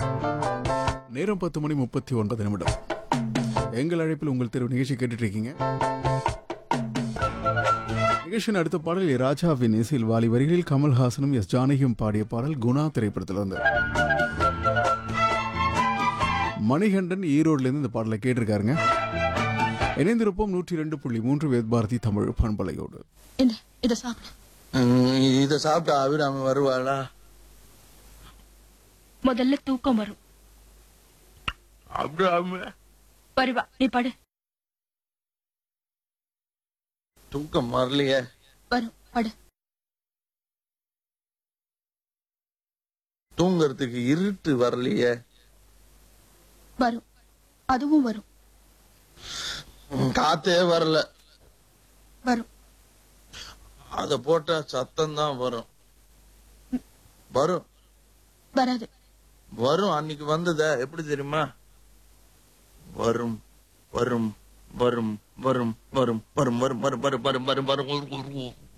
நேரம் பத்து மணி முப்பத்தி ஒன்பது நிமிடம் எங்கள் அழைப்பில் உங்கள் தேர்வு நிகழ்ச்சி கேட்டுட்டு இருக்கீங்க நிகழ்ச்சியின் அடுத்த பாடல் ஏ. ராஜாவின் இசையில் வாலி வரிகளில் கமல்ஹாசனும் எஸ் ஜானகியும் பாடிய பாடல் குணா திரைப்படத்தில் வந்து மணிகண்டன் ஈரோடுல இருந்து இந்த பாடலை கேட்டிருக்காருங்க இணைந்திருப்போம் நூற்றி ரெண்டு புள்ளி மூன்று வேத் பாரதி தமிழ் பண்பலையோடு இந்த இத சாப்பிடு இத சாப்பிட்டா அபிராமி வருவாளா முதல்ல தூக்கம் வரும் அபிராமி வருவா நீ படு தூக்கம் வரலையே வரும் படு தூங்கறதுக்கு இருட்டு வரலையே வரும் அதுவும் வரும் ம், காத்தே வரல வரும் அத போட்டா சத்தம் தான் வரும் வரும் வராது வரும் அன்னைக்கு வந்ததா எப்படி தெரியுமா வரும் வரும் வரும் வரும் வரும் வரும் வரும் வரும் வரும் வரும் வரும் வரும் வரும்